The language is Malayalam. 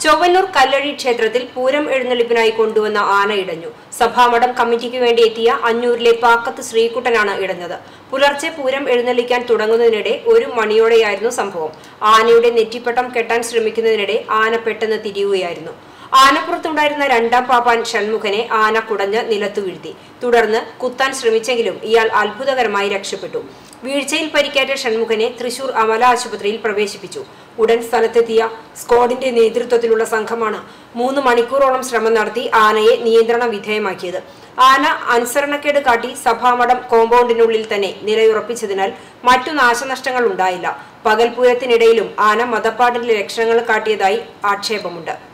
ചൊവ്വന്നൂർ കല്ലഴി ക്ഷേത്രത്തിൽ പൂരം എഴുന്നള്ളിപ്പിനായി കൊണ്ടുവന്ന ആന ഇടഞ്ഞു സഭാമഠം കമ്മിറ്റിക്ക് വേണ്ടി എത്തിയ അഞ്ഞൂരിലെ പാക്കത്ത് ശ്രീകുട്ടനാണ് ഇടഞ്ഞത് പുലർച്ചെ പൂരം എഴുന്നള്ളിക്കാൻ തുടങ്ങുന്നതിനിടെ ഒരു മണിയോടെയായിരുന്നു സംഭവം ആനയുടെ നെറ്റിപ്പട്ടം കെട്ടാൻ ശ്രമിക്കുന്നതിനിടെ ആന പെട്ടെന്ന് തിരിയുകയായിരുന്നു ആനപ്പുറത്തുണ്ടായിരുന്ന രണ്ടാം പാപ്പാൻ ഷൺമുഖനെ ആന കുടഞ്ഞ് നിലത്തു വീഴ്ത്തി തുടർന്ന് കുത്താൻ ശ്രമിച്ചെങ്കിലും ഇയാൾ അത്ഭുതകരമായി രക്ഷപ്പെട്ടു വീഴ്ചയിൽ പരിക്കേറ്റ ഷൺമുഖനെ തൃശൂർ അമല ആശുപത്രിയിൽ പ്രവേശിപ്പിച്ചു ഉടൻ സ്ഥലത്തെത്തിയ സ്ക്വാഡിന്റെ നേതൃത്വത്തിലുള്ള സംഘമാണ് മൂന്ന് മണിക്കൂറോളം ശ്രമം നടത്തി ആനയെ നിയന്ത്രണ വിധേയമാക്കിയത് ആന അനുസരണക്കേട് കാട്ടി സഭാമഠം കോമ്പൗണ്ടിനുള്ളിൽ തന്നെ നിലയുറപ്പിച്ചതിനാൽ മറ്റു നാശനഷ്ടങ്ങൾ ഉണ്ടായില്ല പകൽപൂരത്തിനിടയിലും ആന മതപ്പാടിന്റെ ലക്ഷണങ്ങൾ കാട്ടിയതായി ആക്ഷേപമുണ്ട്